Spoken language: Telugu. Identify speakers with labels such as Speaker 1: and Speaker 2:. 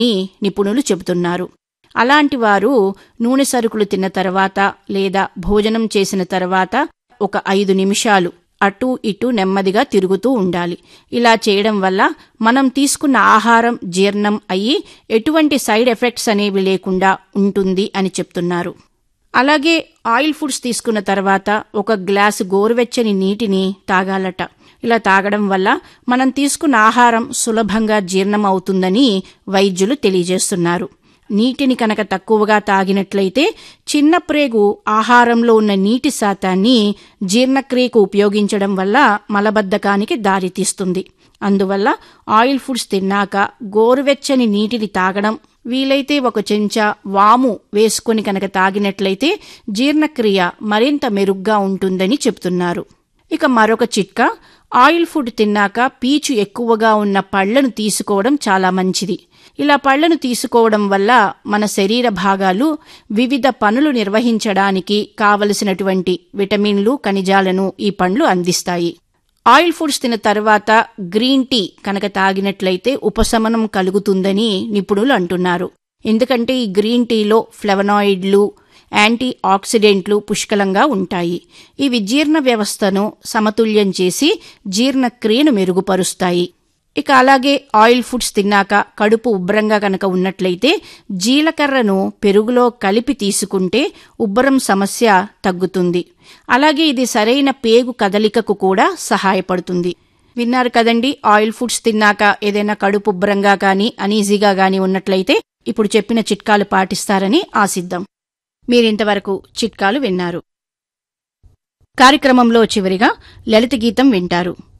Speaker 1: అని నిపుణులు చెబుతున్నారు అలాంటి వారు నూనె సరుకులు తిన్న తర్వాత లేదా భోజనం చేసిన తర్వాత ఒక ఐదు నిమిషాలు అటూ ఇటూ నెమ్మదిగా తిరుగుతూ ఉండాలి ఇలా చేయడం వల్ల మనం తీసుకున్న ఆహారం జీర్ణం అయ్యి ఎటువంటి సైడ్ ఎఫెక్ట్స్ అనేవి లేకుండా ఉంటుంది అని చెప్తున్నారు అలాగే ఆయిల్ ఫుడ్స్ తీసుకున్న తర్వాత ఒక గ్లాసు గోరువెచ్చని నీటిని తాగాలట ఇలా తాగడం వల్ల మనం తీసుకున్న ఆహారం సులభంగా జీర్ణం అవుతుందని వైద్యులు తెలియజేస్తున్నారు నీటిని కనుక తక్కువగా తాగినట్లయితే చిన్న ప్రేగు ఆహారంలో ఉన్న నీటి శాతాన్ని జీర్ణక్రియకు ఉపయోగించడం వల్ల మలబద్ధకానికి దారితీస్తుంది అందువల్ల ఆయిల్ ఫుడ్స్ తిన్నాక గోరువెచ్చని నీటిని తాగడం వీలైతే ఒక చెంచా వాము వేసుకొని కనుక తాగినట్లయితే జీర్ణక్రియ మరింత మెరుగ్గా ఉంటుందని చెప్తున్నారు ఇక మరొక చిట్కా ఆయిల్ ఫుడ్ తిన్నాక పీచు ఎక్కువగా ఉన్న పళ్లను తీసుకోవడం చాలా మంచిది ఇలా పళ్లను తీసుకోవడం వల్ల మన శరీర భాగాలు వివిధ పనులు నిర్వహించడానికి కావలసినటువంటి విటమిన్లు ఖనిజాలను ఈ పండ్లు అందిస్తాయి ఆయిల్ ఫుడ్స్ తిన్న తర్వాత గ్రీన్ టీ కనుక తాగినట్లయితే ఉపశమనం కలుగుతుందని నిపుణులు అంటున్నారు ఎందుకంటే ఈ గ్రీన్ టీలో ఫ్లెవనాయిడ్లు యాంటీ ఆక్సిడెంట్లు పుష్కలంగా ఉంటాయి ఇవి జీర్ణ వ్యవస్థను సమతుల్యం చేసి జీర్ణక్రియను మెరుగుపరుస్తాయి ఇక అలాగే ఆయిల్ ఫుడ్స్ తిన్నాక కడుపు ఉబ్బరంగా కనుక ఉన్నట్లయితే జీలకర్రను పెరుగులో కలిపి తీసుకుంటే ఉబ్బరం సమస్య తగ్గుతుంది అలాగే ఇది సరైన పేగు కదలికకు కూడా సహాయపడుతుంది విన్నారు కదండి ఆయిల్ ఫుడ్స్ తిన్నాక ఏదైనా కడుపు ఉబ్బరంగా కానీ అనీజీగా కానీ ఉన్నట్లయితే ఇప్పుడు చెప్పిన చిట్కాలు పాటిస్తారని ఆశిద్దాం మీరింతవరకు చిట్కాలు విన్నారు కార్యక్రమంలో చివరిగా లలిత గీతం వింటారు